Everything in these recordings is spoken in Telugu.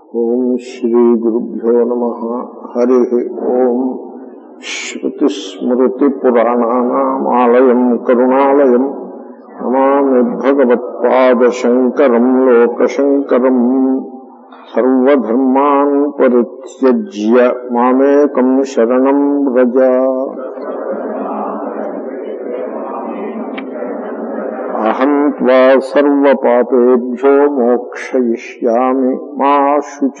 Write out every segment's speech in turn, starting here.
ఓం శ్రీ గురుభ్యో నమ హరి ఓం శ్రుతిస్మృతిపురాణానామాలయం కరుణాలయం నమామి భగవత్పాదశంకరం లోకశంకరం సర్వధర్మాన్ పరిత్యజ్య మామేకం శరణం వ్రజ అహం త్వా సర్వపాపేభ్యో మోక్షయిష్యామి మా శుచ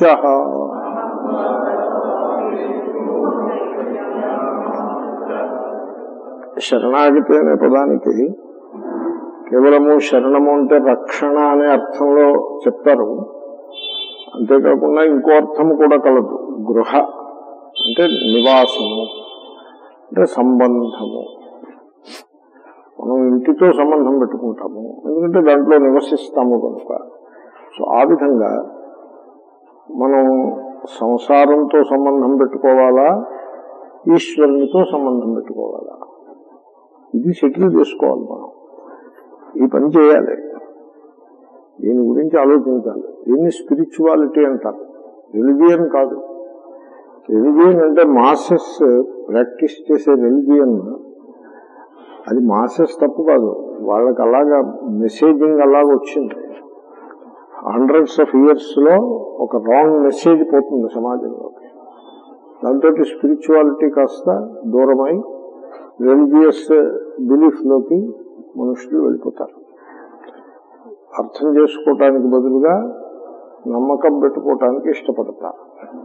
శరణాగతి అనే పదానికి కేవలము శరణము అంటే రక్షణ అనే అర్థంలో చెప్తారు అంతేకాకుండా ఇంకో అర్థము కూడా కలదు గృహ అంటే నివాసము అంటే సంబంధము మనం ఇంటితో సంబంధం పెట్టుకుంటాము ఎందుకంటే దాంట్లో నివసిస్తాము కనుక సో ఆ విధంగా మనం సంసారంతో సంబంధం పెట్టుకోవాలా ఈశ్వరునితో సంబంధం పెట్టుకోవాలా ఇది సెటిల్ చేసుకోవాలి మనం ఈ పని చేయాలి దీని గురించి ఆలోచించాలి దీన్ని స్పిరిచువాలిటీ అంటారు రిలిజియన్ కాదు రిలిజియన్ అంటే మాసెస్ ప్రాక్టీస్ చేసే రిలిజియన్ అది మాసెస్ తప్పు కాదు వాళ్ళకి అలాగా మెసేజింగ్ అలాగ వచ్చింది హండ్రెడ్స్ ఆఫ్ ఇయర్స్ లో ఒక రాంగ్ మెసేజ్ పోతుంది సమాజంలో దాంతో స్పిరిచువాలిటీ కాస్త దూరమై రిలీజియస్ బిలీఫ్ లోకి మనుషులు వెళ్ళిపోతారు అర్థం చేసుకోవటానికి బదులుగా నమ్మకం పెట్టుకోవటానికి ఇష్టపడతారు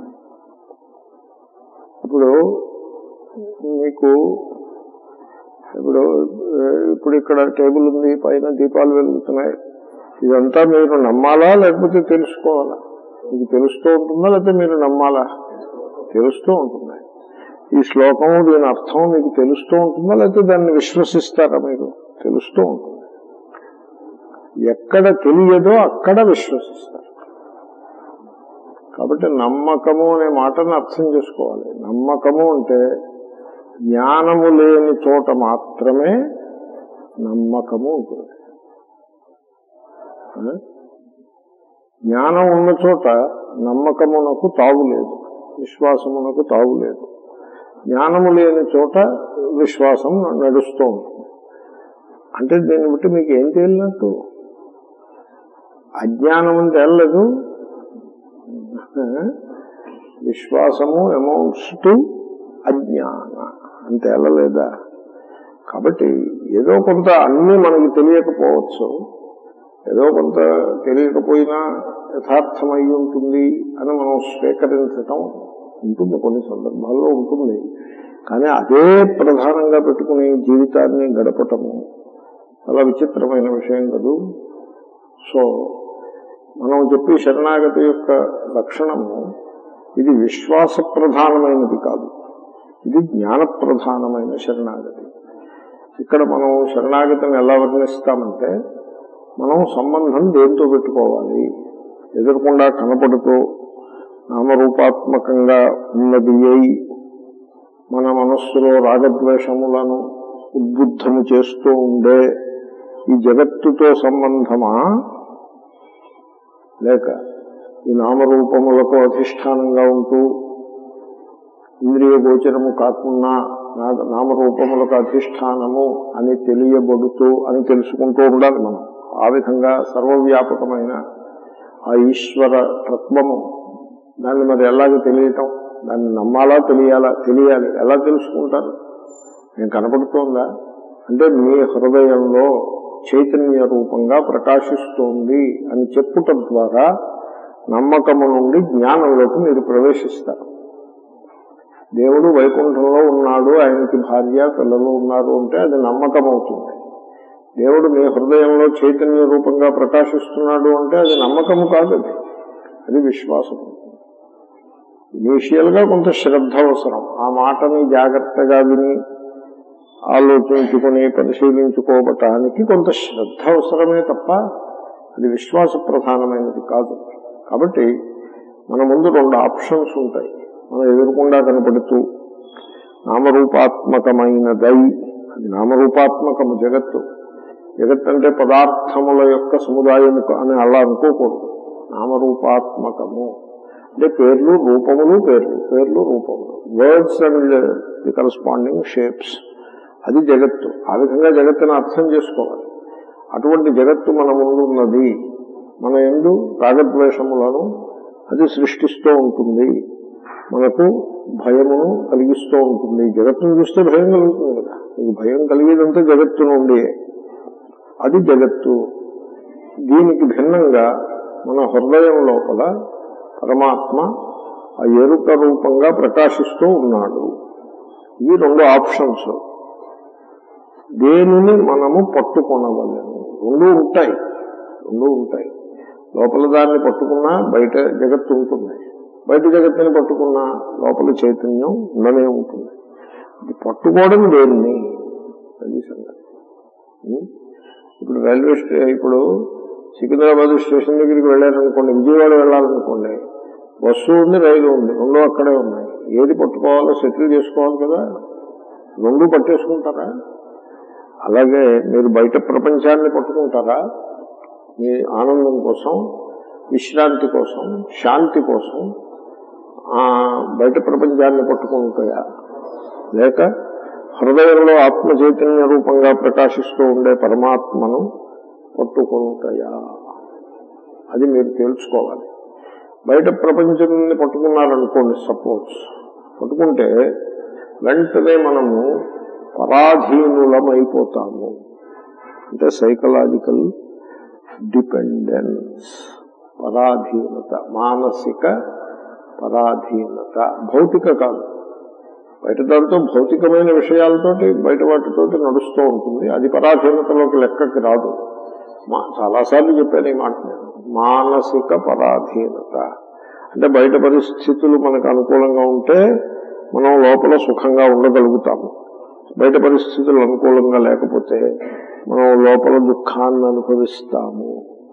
ఇప్పుడు మీకు ఇప్పుడు ఇప్పుడు ఇక్కడ టేబుల్ ఉంది పైన దీపాలు వెలుగుతున్నాయి ఇదంతా మీరు నమ్మాలా లేకపోతే తెలుసుకోవాలా మీకు తెలుస్తూ ఉంటుందా లేకపోతే మీరు నమ్మాలా తెలుస్తూ ఉంటుంది ఈ శ్లోకము దీని అర్థం మీకు తెలుస్తూ ఉంటుందా లేకపోతే దాన్ని విశ్వసిస్తారా మీరు తెలుస్తూ ఉంటుంది ఎక్కడ తెలియదో అక్కడ విశ్వసిస్తారు కాబట్టి నమ్మకము అనే మాటను అర్థం చేసుకోవాలి నమ్మకము అంటే జ్ఞానము లేని చోట మాత్రమే నమ్మకము ఉంటుంది జ్ఞానం ఉన్న చోట నమ్మకమునకు తావు లేదు విశ్వాసమునకు తావు లేదు జ్ఞానము లేని చోట విశ్వాసం నడుస్తూ ఉంటుంది అంటే దీన్ని బట్టి మీకు ఏం తేలినట్టు అజ్ఞానం అని తేలలేదు విశ్వాసము అమౌంట్స్ టు అజ్ఞాన అంత వెళ్ళలేదా కాబట్టి ఏదో కొంత అన్ని మనకి తెలియకపోవచ్చు ఏదో కొంత తెలియకపోయినా యథార్థమై ఉంటుంది అని మనం స్వీకరించటం ఉంటుంది కొన్ని సందర్భాల్లో ఉంటుంది కానీ అదే ప్రధానంగా పెట్టుకుని జీవితాన్ని గడపటము చాలా విచిత్రమైన విషయం కదూ సో మనం చెప్పి శరణాగతి యొక్క లక్షణము ఇది విశ్వాస ప్రధానమైనది కాదు ఇది జ్ఞాన ప్రధానమైన శరణాగతి ఇక్కడ మనం శరణాగతిని ఎలా వర్ణిస్తామంటే మనం సంబంధం దేంతో పెట్టుకోవాలి ఎదురకుండా కనపడుతూ నామరూపాత్మకంగా ఉన్నది అయి మన మనస్సులో రాగద్వేషములను ఉద్బుద్ధము చేస్తూ ఉండే ఈ జగత్తుతో సంబంధమా లేక ఈ నామరూపములకు అధిష్టానంగా ఉంటూ ఇంద్రియ గోచరము కాకుండా నామరూపములకు అధిష్టానము అని తెలియబడుతూ అని తెలుసుకుంటూ ఉండాలి మనం ఆ విధంగా సర్వవ్యాపకమైన ఆ ఈశ్వర తత్వము దాన్ని మరి ఎలాగ తెలియటం దాన్ని నమ్మాలా తెలియాలా తెలియాలి ఎలా తెలుసుకుంటారు నేను కనపడుతోందా అంటే మీ హృదయంలో చైతన్య రూపంగా ప్రకాశిస్తోంది అని చెప్పుట ద్వారా నమ్మకము నుండి జ్ఞానంలోకి మీరు ప్రవేశిస్తారు దేవుడు వైకుంఠంలో ఉన్నాడు ఆయనకి భార్య పిల్లలు ఉన్నారు అంటే అది నమ్మకం అవుతుంది దేవుడు మీ హృదయంలో చైతన్య రూపంగా ప్రకాశిస్తున్నాడు అంటే అది నమ్మకము కాదు అది అది విశ్వాసం ఇనీషియల్ గా కొంత శ్రద్ధ అవసరం ఆ మాటని జాగ్రత్తగా విని ఆలోచించుకుని పరిశీలించుకోవటానికి కొంత శ్రద్ధ అవసరమే తప్ప అది విశ్వాస ప్రధానమైనది కాదు కాబట్టి మన ముందు రెండు ఆప్షన్స్ ఉంటాయి మనం ఎదురకుండా కనపడుతూ నామరూపాత్మకమైనదై అది నామరూపాత్మకము జగత్తు జగత్ అంటే పదార్థముల యొక్క సముదాయము అని అలా అనుకోకూడదు నామరూపాత్మకము అంటే పేర్లు రూపములు పేర్లు పేర్లు రూపములు words and the corresponding shapes అది జగత్తు ఆ విధంగా జగత్తును అర్థం చేసుకోవాలి అటువంటి జగత్తు మన ముందు ఉన్నది మన ఎందు రాగద్వేషములను అది సృష్టిస్తూ ఉంటుంది మనకు భయమును కలిగిస్తూ ఉంటుంది జగత్తును చూస్తే భయం కలుగుతుంది కదా మీకు భయం కలిగేదంతా జగత్తు నుండి అది జగత్తు దీనికి భిన్నంగా మన హృదయం లోపల పరమాత్మ ఆ ఎరుక రూపంగా ప్రకాశిస్తూ ఉన్నాడు ఇవి రెండు ఆప్షన్స్ దేనిని మనము పట్టుకొనవలేము రెండు ఉంటాయి రెండు ఉంటాయి లోపల దాన్ని పట్టుకున్నా బయట జగత్తు ఉంటుంది బయట జగత్తుని పట్టుకున్నా లోపల చైతన్యం ఉండనే ఉంటుంది ఇది పట్టుకోవడం దేన్ని అది సంగతి ఉం? ఇప్పుడు రైల్వే స్టే ఇప్పుడు సికింద్రాబాద్ స్టేషన్ దగ్గరికి వెళ్ళారనుకోండి విజయవాడ వెళ్ళాలనుకోండి బస్సు ఉంది రైలు ఉంది రెండు అక్కడే ఉన్నాయి ఏది పట్టుకోవాలో సెటిల్ చేసుకోవాలి కదా రెండు పట్టేసుకుంటారా అలాగే మీరు బయట ప్రపంచాన్ని పట్టుకుంటారా మీ ఆనందం కోసం విశ్రాంతి కోసం శాంతి కోసం ఆ బయట ప్రపంచాన్ని పట్టుకుంటాయా లేక హృదయంలో ఆత్మ చైతన్య రూపంగా ప్రకాశిస్తూ ఉండే పరమాత్మను పట్టుకుంటాయా అది మీరు తెలుసుకోవాలి బయట ప్రపంచాన్ని పట్టుకున్నారనుకోండి సపోజ్ పట్టుకుంటే వెంటనే మనము పరాధీనులమైపోతాము అంటే సైకలాజికల్ డిపెండెన్స్ పరాధీనత మానసిక పరాధీనత భౌతిక కాదు బయట దాంతో భౌతికమైన విషయాలతోటి బయట వాటితోటి నడుస్తూ ఉంటుంది అది పరాధీనతలోకి లెక్కకి రాదు మా చాలాసార్లు చెప్పాను ఈ మాట నేను మానసిక పరాధీనత అంటే బయట పరిస్థితులు మనకు అనుకూలంగా ఉంటే మనం లోపల సుఖంగా ఉండగలుగుతాము బయట పరిస్థితులు అనుకూలంగా లేకపోతే మనం లోపల దుఃఖాన్ని అనుభవిస్తాము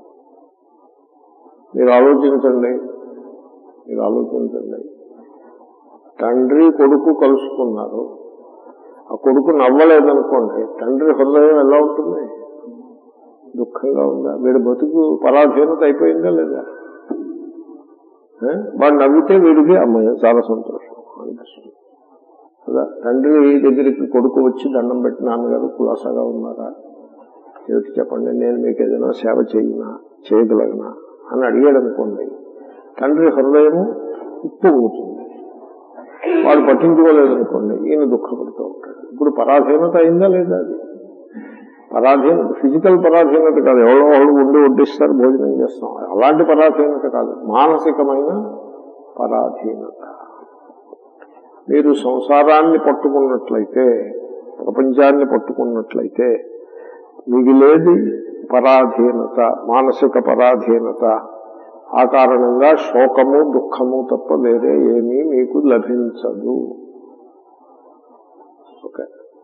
మీరు ఆలోచించండి మీరు ఆలోచించండి తండ్రి కొడుకు కలుసుకున్నారు ఆ కొడుకు నవ్వలేదనుకోండి తండ్రి హృదయం ఎలా ఉంటుంది దుఃఖంగా ఉందా వీడి బతుకు పరాధీనత అయిపోయిందా లేదా ఏ? వాడు నవ్వితే వీడికి అమ్మాయి చాలా సంతోషం అనిపిస్తుంది కదా తండ్రి దగ్గరికి కొడుకు వచ్చి దండం పెట్టి నాన్నగారు కులాసాగా ఉన్నారా ఏమిటి చెప్పండి నేను మీకు ఏదైనా సేవ చేయనా చేయగలగనా అని అడిగాడు అనుకోండి తండ్రి హృదయము ఉప్పొంగుతుంది వాడు పట్టించుకోలేదనుకోండి ఈయన దుఃఖపడుతూ ఉంటాడు ఇప్పుడు పరాధీనత అయిందా లేదా అది పరాధీనత ఫిజికల్ పరాధీనత కాదు ఎవరో వాళ్ళు ఉండి వడ్డిస్తారు భోజనం చేస్తాం అలాంటి పరాధీనత కాదు మానసికమైన పరాధీనత మీరు సంసారాన్ని పట్టుకున్నట్లయితే ప్రపంచాన్ని పట్టుకున్నట్లయితే మిగిలేది పరాధీనత మానసిక పరాధీనత ఆ కారణంగా శోకము దుఃఖము తప్ప వేరే ఏమీ మీకు లభించదు ఓకే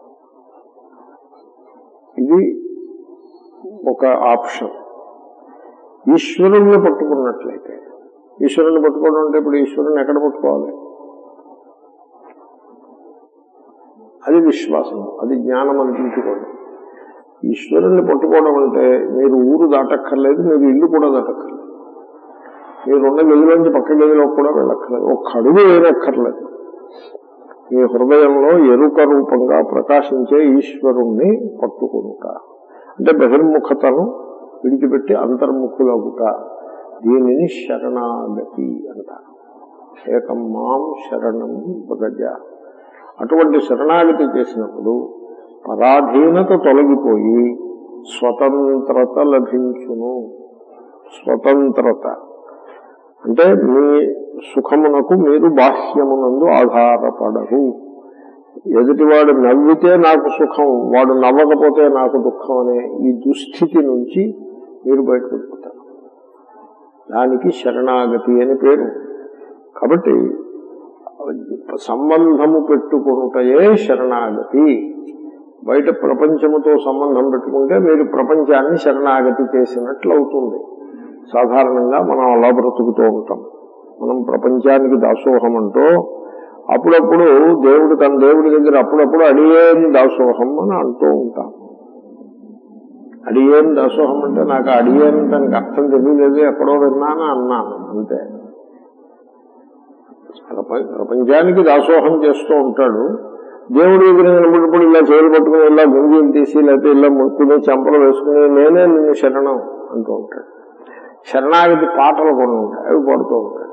ఇది ఒక ఆప్షన్ ఈశ్వరుణ్ణి పట్టుకున్నట్లయితే ఈశ్వరుని పట్టుకోవడం అంటే ఇప్పుడు ఈశ్వరుని ఎక్కడ పట్టుకోవాలి అది విశ్వాసం అది జ్ఞానం అనిపించుకోవడం ఈశ్వరుణ్ణి పట్టుకోవడం అంటే మీరు ఊరు దాటక్కర్లేదు మీరు ఇల్లు కూడా దాటక్కర్లేదు మీరున్న గదిలోంచి పక్క గదిలో కూడా వెళ్ళక్కర్లేదు ఒక అడుగు వేయనక్కర్లేదు మీ హృదయంలో ఎరుక రూపంగా ప్రకాశించే ఈశ్వరుణ్ణి పట్టుకుంటా అంటే బహిర్ముఖతను విడిచిపెట్టి అంతర్ముఖులగుట దీనిని శరణాగతి అంటారు ఏకం మాం శరణం భగజ అటువంటి శరణాగతి చేసినప్పుడు పరాధీనత తొలగిపోయి స్వతంత్రత లభించును స్వతంత్రత అంటే మీ సుఖమునకు మీరు బాహ్యమునందు ఆధారపడరు ఎదుటివాడు నవ్వితే నాకు సుఖం వాడు నవ్వకపోతే నాకు దుఃఖం అనే ఈ దుస్థితి నుంచి మీరు బయటపడిపోతారు దానికి శరణాగతి అని పేరు కాబట్టి సంబంధము పెట్టుకునుటయే శరణాగతి బయట ప్రపంచముతో సంబంధం పెట్టుకుంటే మీరు ప్రపంచాన్ని శరణాగతి చేసినట్లు అవుతుంది సాధారణంగా మనం అలా బ్రతుకుతూ ఉంటాం మనం ప్రపంచానికి దాసోహం అంటూ అప్పుడప్పుడు దేవుడు తన దేవుడి దగ్గర అప్పుడప్పుడు అడియేని దాసోహం అని అంటూ ఉంటాం అడియేని దాసోహం అంటే నాకు అడియేని దానికి అర్థం తెలియలేదు ఎక్కడో విన్నాను అన్నాను అంతే ప్రప- ప్రపంచానికి దాసోహం చేస్తూ ఉంటాడు దేవుడు ఎదురు నిలబడినప్పుడు ఇలా చేతులు పట్టుకుని ఇలా గుంజీలు తీసి లేకపోతే ఇలా ముక్కుని చెంపలు వేసుకుని నేనే నిన్ను శరణం అంటూ ఉంటాడు శరణాగతి పాటలు కొన్ని ఉంటాయి అవి పాడుతూ ఉంటాడు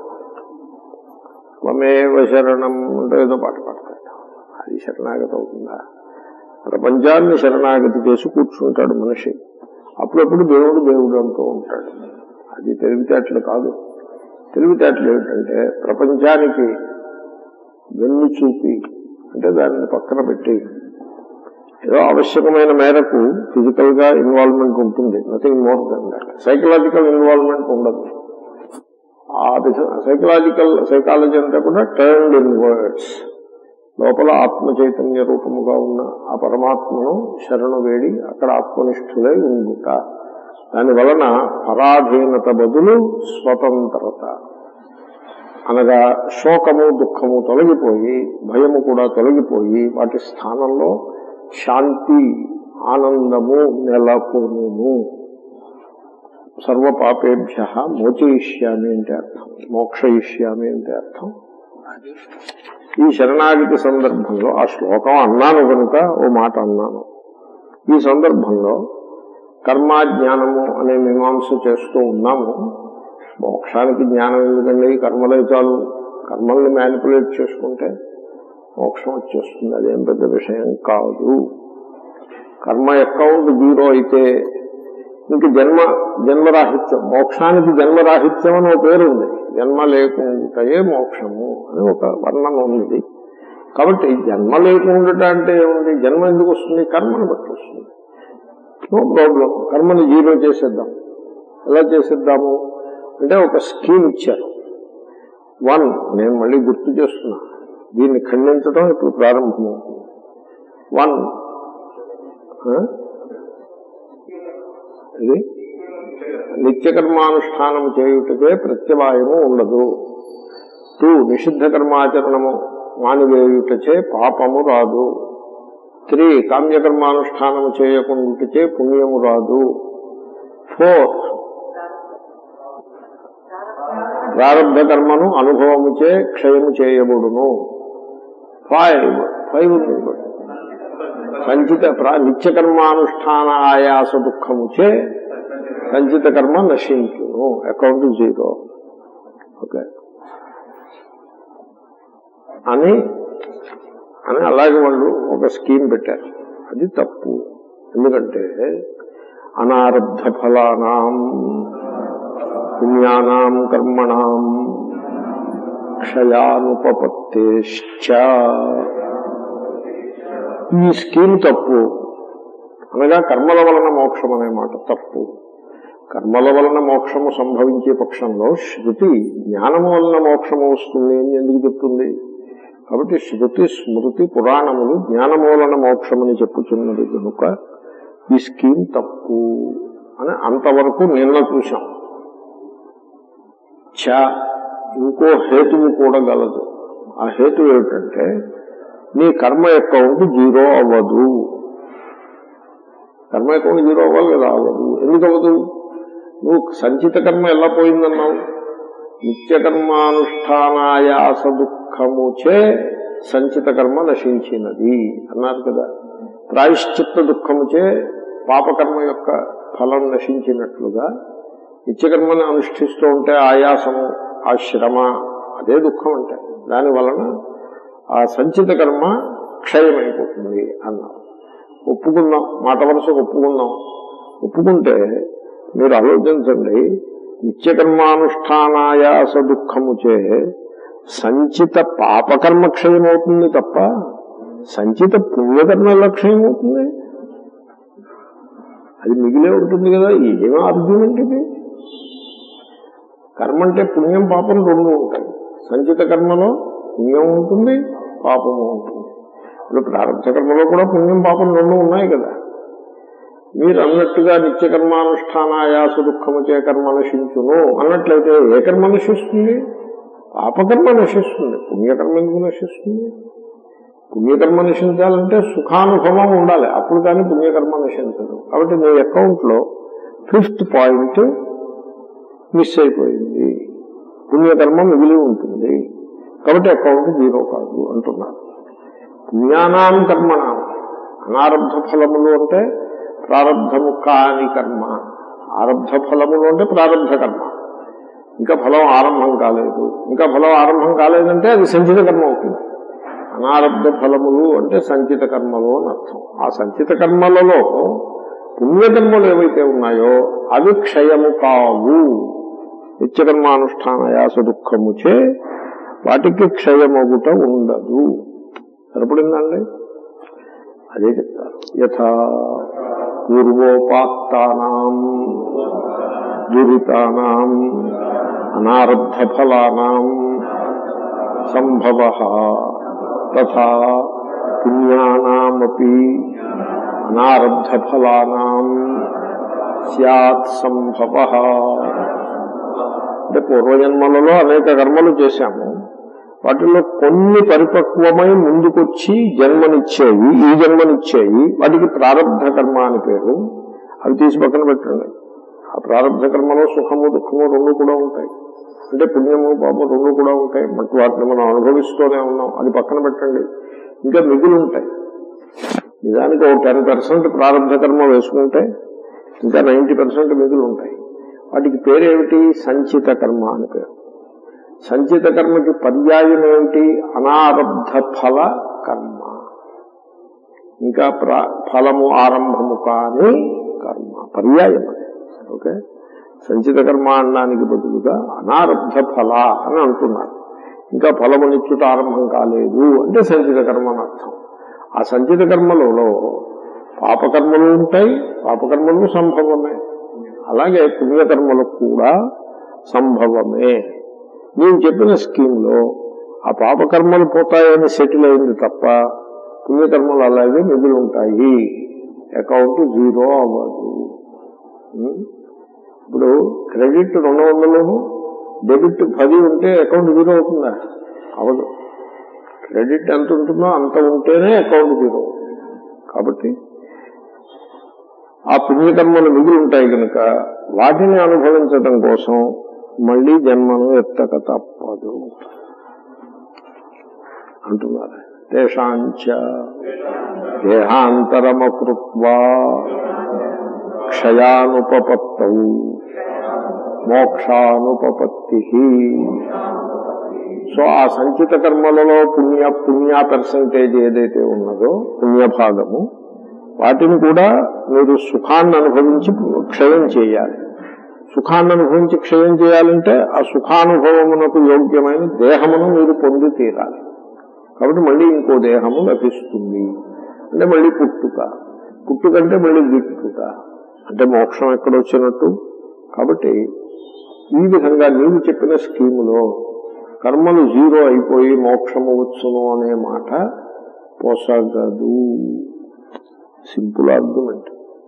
మమేవ శరణం అంటే ఏదో పాట పాడతాడు అది శరణాగతి అవుతుందా ప్రపంచాన్ని శరణాగతి చేసి కూర్చుంటాడు మనిషి అప్పుడప్పుడు దేవుడు దేవుడు అంటూ ఉంటాడు అది తెలివితేటలు కాదు తెలివితేటలు ఏమిటంటే ప్రపంచానికి వెన్ను చూపి అంటే దాన్ని పక్కన పెట్టి ఏదో ఆవశ్యకమైన మేరకు ఫిజికల్ గా ఇన్వాల్వ్మెంట్ ఉంటుంది nothing more than that psychological involvement ఉండదు ఆ సైకలాజికల్ సైకాలజీ అంతా కూడా టర్న్డ్ ఇన్ వర్డ్స్ లోపల ఆత్మ చైతన్య రూపముగా ఉన్న ఆ పరమాత్మను శరణు వేడి అక్కడ ఆత్మనిష్ఠులై ఉండుట దాని వలన పరాధీనత బదులు స్వతంత్రత అనగా శోకము దుఃఖము తొలగిపోయి భయము కూడా తొలగిపోయి వాటి స్థానంలో శాంతి ఆనందము నెలకొను సర్వ పాపేభ్య మోచయిష్యామి అంటే అర్థం మోక్షయిష్యామి అంటే అర్థం ఈ శరణాగతి సందర్భంలో ఆ శ్లోకం అన్నాను కనుక ఓ మాట అన్నాను ఈ సందర్భంలో కర్మ జ్ఞానము అనే మీమాంస చేస్తూ ఉన్నాము మోక్షానికి జ్ఞానం ఎందుకండి కర్మలే చాలు కర్మల్ని మ్యానిపులేట్ చేసుకుంటే మోక్షం వచ్చేస్తుంది అదేం పెద్ద విషయం కాదు కర్మ అకౌంట్ జీరో అయితే ఇంక జన్మ జన్మరాహిత్యం మోక్షానికి జన్మరాహిత్యం అని ఒక పేరు ఉంది జన్మ లేకుండాయే మోక్షము అని ఒక వర్ణన ఉంది కాబట్టి జన్మ లేకుండా అంటే ఏముంది జన్మ ఎందుకు వస్తుంది కర్మను బట్టి వస్తుంది నో ప్రాబ్లం కర్మని జీరో చేసేద్దాం ఎలా చేసేద్దాము అంటే ఒక స్కీమ్ ఇచ్చారు వన్ నేను మళ్ళీ గుర్తు చేస్తున్నా దీన్ని ఖండించడం ఇప్పుడు ప్రారంభమవుతుంది వన్ ఇది నిత్యకర్మానుష్ఠానం చేయుటకే ప్రత్యవాయము ఉండదు టూ నిషిద్ధ కర్మాచరణము మానివేయుటచే పాపము రాదు త్రీ కామ్యకర్మానుష్ఠానము చేయకుండాచే పుణ్యము రాదు ఫోర్ ప్రారంభ కర్మను అనుభవముచే క్షయము చేయబడును ఫైవ్ ఫైవ్ సంచిత ప్రా- నిత్యకర్మానుష్ఠాన ఆయాస దుఃఖముచే సంచిత కర్మ నశించును అకౌంట్ జీరో ఓకే అని అని అలాగే వాళ్ళు ఒక స్కీమ్ పెట్టారు అది తప్పు ఎందుకంటే అనారబ్ధ ఫలానాం పుణ్యానాం కర్మణాం క్షయానుపపత్తేశ్చ ఈ స్కీమ్ తప్పు అనగా కర్మల వలన మోక్షం అనే మాట తప్పు కర్మల వలన మోక్షము సంభవించే పక్షంలో శృతి జ్ఞానము వలన మోక్షము వస్తుంది అని ఎందుకు చెప్తుంది కాబట్టి శృతి స్మృతి పురాణములు జ్ఞానము వలన మోక్షమని చెప్పుచున్నది కనుక ఈ స్కీమ్ తప్పు అని అంతవరకు నిన్న చూశాం చ ఇంకో హేతువు కూడా గలదు ఆ హేతు ఏమిటంటే నీ కర్మ అకౌంట్ జీరో అవ్వదు కర్మ అకౌంట్ జీరో అవ్వాలి కదా అవ్వదు ఎందుకు అవ్వదు నువ్వు సంచిత కర్మ ఎలా పోయిందన్నావు నిత్యకర్మానుష్ఠానాయాస దుఃఖముచే సంచిత కర్మ నశించినది అన్నారు కదా ప్రాయశ్చిత్త దుఃఖముచే పాపకర్మ యొక్క ఫలం నశించినట్లుగా నిత్యకర్మను అనుష్ఠిస్తూ ఉంటే ఆయాసము ఆ శ్రమ అదే దుఃఖం అంటే దాని వలన ఆ సంచిత కర్మ క్షయమైపోతుంది అన్నారు ఒప్పుకుందాం మాట వరుసకు ఒప్పుకుందాం ఒప్పుకుంటే మీరు ఆలోచించండి నిత్యకర్మానుష్ఠానాయాస దుఃఖముచే సంచిత పాపకర్మ క్షయమవుతుంది తప్ప సంచిత పుణ్యకర్మ ఎలా క్షయమవుతుంది అది మిగిలే ఉంటుంది కదా ఏం ఆర్గ్యుమెంట్ ఇది కర్మ అంటే పుణ్యం పాపం రెండు ఉంటాయి సంచిత కర్మలో పుణ్యం ఉంటుంది పాపము ఉంటుంది ఇప్పుడు ప్రారంభ కర్మలో కూడా పుణ్యం పాపం రెండు ఉన్నాయి కదా మీరు అన్నట్టుగా నిత్య కర్మానుష్ఠానాయాస దుఃఖముచే కర్మ నశించును అన్నట్లయితే ఏ కర్మ నశిస్తుంది పాపకర్మ నశిస్తుంది పుణ్యకర్మ ఎందుకు నశిస్తుంది పుణ్యకర్మ నశించాలంటే సుఖానుభవం ఉండాలి అప్పుడు కానీ పుణ్యకర్మ నశించదు కాబట్టి నీ అకౌంట్ లో ఫిఫ్త్ పాయింట్ మిస్ అయిపోయింది పుణ్యకర్మ మిగిలి ఉంటుంది కాబట్టి అకౌంట్ జీరో కాదు అంటున్నారు పుణ్యానాం కర్మణం అనారబ్ధ ఫలములు అంటే ప్రారంధము కాని కర్మ ఆరబ్ధ ఫలములు అంటే ప్రారంభ కర్మ ఇంకా ఫలం ఆరంభం కాలేదు ఇంకా ఫలం ఆరంభం కాలేదంటే అది సంచిత కర్మ అవుతుంది అనారబ్ధ ఫలములు అంటే సంచిత కర్మలు అని అర్థం ఆ సంచిత కర్మలలో పుణ్యకర్మలు ఏవైతే ఉన్నాయో అవి క్షయము కావు నిత్యకర్మానుష్ఠానయాస దుఃఖముచే వాటికి క్షయమగుట ఉండదు సరిపడిందండి అదే చెప్తారు యథా పూర్వోపాత్తానాం దురితానాం అనారబ్ధ ఫలానాం సంభవ తథా పుణ్యానామపి అనారబ్ధ ఫలానాం సత్ సంభవ అంటే పూర్వజన్మలలో అనేక కర్మలు చేశాము వాటిలో కొన్ని పరిపక్వమై ముందుకొచ్చి జన్మనిచ్చేవి ఈ జన్మనిచ్చేవి వాటికి ప్రారంభ కర్మ అని పేరు అవి తీసి పక్కన పెట్టండి ఆ ప్రారంభ కర్మలో సుఖము దుఃఖము రెండు కూడా ఉంటాయి అంటే పుణ్యము పాపం రెండు కూడా ఉంటాయి బట్ వాటిని మనం అనుభవిస్తూనే ఉన్నాం అది పక్కన పెట్టండి ఇంకా మిగులు ఉంటాయి నిజానికి ఒక టెన్ పర్సెంట్ ప్రారంభ కర్మ వేసుకుంటే ఇంకా నైంటీ పర్సెంట్ మిగులు ఉంటాయి వాటికి పేరేమిటి సంచిత కర్మ అని పేరు సంచిత కర్మకి పర్యాయం ఏమిటి అనారబ్ధ ఫల కర్మ ఇంకా ప్ర- ఫలము ఆరంభము కాని కర్మ పర్యాయం అది ఓకే సంచిత కర్మ అనడానికి బదులుగా అనారబ్ధ ఫల అని అంటున్నారు ఇంకా ఫలము నిత్యుట ఆరంభం కాలేదు అంటే సంచిత కర్మ అని అర్థం ఆ సంచిత కర్మలలో పాపకర్మలు ఉంటాయి పాపకర్మలు సంభవమే అలాగే పుణ్యకర్మలు కూడా సంభవమే నేను చెప్పిన స్కీమ్లో ఆ పాపకర్మలు పోతాయని సెటిల్ అయింది తప్ప పుణ్యకర్మలు అలాగే మిగిలి ఉంటాయి అకౌంట్ జీరో అవ్వదు ఉం? ఇప్పుడు క్రెడిట్ రెండు వందలు డెబిట్ పది ఉంటే అకౌంట్ జీరో అవుతుందా అవదు క్రెడిట్ ఎంత ఉంటుందో అంత ఉంటేనే అకౌంట్ జీరో అవుతుంది కాబట్టి ఆ పుణ్యకర్మలు మిగిలి ఉంటాయి కనుక వాటిని అనుభవించడం కోసం మళ్ళీ జన్మను ఎత్తక తప్పదు అంటున్నారు తేషాంచ దేహాంతరమకృత్వా క్షయానుపపత్తౌ మోక్షానుపపత్తి సో ఆ సంచిత కర్మలలో పుణ్య పుణ్య పర్సంటేజ్ ఏదైతే ఉన్నదో పుణ్యభాగము వాటిని కూడా మీరు సుఖాన్ని అనుభవించి క్షయం చేయాలి సుఖాన్ని అనుభవించి క్షయం చేయాలంటే ఆ సుఖానుభవమునకు యోగ్యమైన దేహమును మీరు పొంది తీరాలి కాబట్టి మళ్ళీ ఇంకో దేహము లభిస్తుంది అంటే మళ్ళీ పుట్టుక పుట్టుకంటే మళ్ళీ గిట్టుక అంటే మోక్షం ఎక్కడొచ్చినట్టు కాబట్టి ఈ విధంగా నీవు చెప్పిన స్కీములో కర్మలు జీరో అయిపోయి మోక్షము వచ్చును అనే మాట పొసగదు సింపుల్ ఆర్గ్యుమెంట్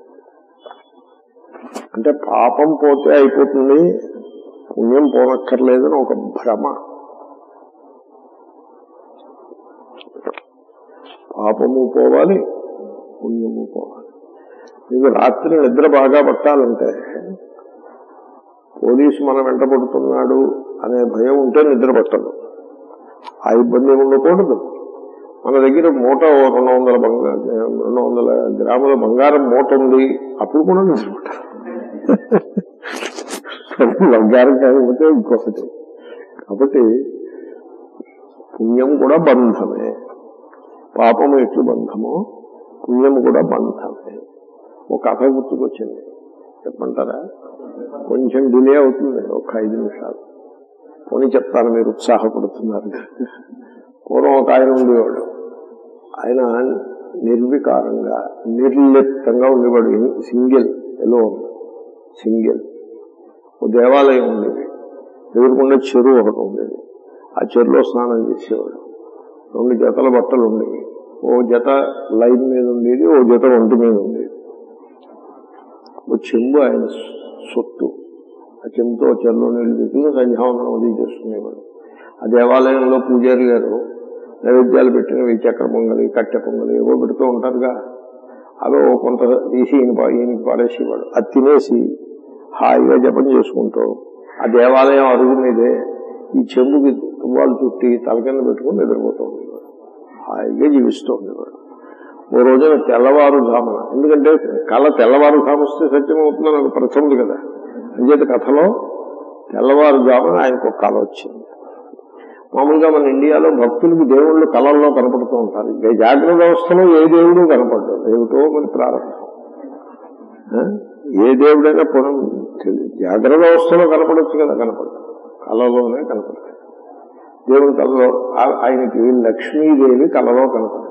అంటే పాపం పోతే అయిపోతుంది పుణ్యం పోనక్కర్లేదని ఒక భ్రమ పాపము పోవాలి పుణ్యము పోవాలి మీకు రాత్రి నిద్ర బాగా పట్టాలంటే పోలీసు మన వెంట పడుతున్నాడు అనే భయం ఉంటే నిద్ర పట్టదు ఆ ఇబ్బంది ఏమి ఉండకూడదు మన దగ్గర మూట ఓ రెండు వందల బంగా రెండు వందల గ్రాముల బంగారం మూట ఉంది అప్పుడు కూడా నిద్ర పట్టదు బంగారం కాకపోతే ఇంకొకటి కాబట్టి పుణ్యం కూడా బంధమే పాపము ఎట్లు బంధమో పుణ్యం కూడా బంధమే ఒక కథ గుర్తుకొచ్చింది చెప్పంటారా కొంచెం డిలే అవుతుంది ఒక ఐదు నిమిషాలు పోనీ చెప్తాను మీరు ఉత్సాహపడుతున్నారు పూర్వం ఒక ఆయన ఉండేవాడు ఆయన నిర్వికారంగా నిర్లిప్తంగా ఉండేవాడు సింగిల్ ఎలో సింగిల్ ఓ దేవాలయం ఉండేది ఎదురుకుండా చెరువు ఒకటి ఉండేది ఆ చెరువులో స్నానం చేసేవాడు రెండు జతల బట్టలు ఉండేవి ఓ జత లైన్ మీద ఉండేది ఓ జత ఒంటి మీద ఉండేది ఓ చెంబు ఆయన సొత్తు ఆ చెంబుతో చెరువులో నీళ్లు తెచ్చుకుని సంధ్యావందనం అది చేసుకునేవాడు ఆ దేవాలయంలో పూజారి గారు నైవేద్యాలు పెట్టిన వెయ్యి చక్ర పొంగలి కట్టె పొంగలి ఏవో పెడుతూ ఉంటారుగా అవి ఓ కొంత తీసి ఈయన పా- ఈయనకి పారేసేవాడు అది తినేసి హాయిగా జపం చేసుకుంటూ ఆ దేవాలయం అరుగు మీదే ఈ చెంబుకి తువ్వాలు చుట్టి తల కింద పెట్టుకుని నిద్రపోతూ ఉండేవాడు హాయిగా జీవిస్తూ ఉండేవాడు ఓ రోజున తెల్లవారుజామున ఎందుకంటే కళ తెల్లవారుజాము వస్తే సత్యం అవుతుందని ఒక ప్రశ్న ఉంది కదా అంచేత కథలో తెల్లవారుజామున ఆయనకు ఒక కళ వచ్చింది మామూలుగా మన ఇండియాలో భక్తులకు దేవుళ్ళు కళల్లో కనపడుతూ ఉంటారు ఇక జాగ్రత్త వ్యవస్థలో ఏ దేవుడు కనపడ్డాడు ఏమిటో మరి ప్రారంభం ఆ? ఏ దేవుడైనా పునం తెలి- జాగ్రత్త వ్యవస్థలో కనపడవచ్చు కదా కనపడదు కళలోనే కనపడతాడు దేవుడి కళలో ఆ- ఆయనకి లక్ష్మీదేవి కళలో కనపడింది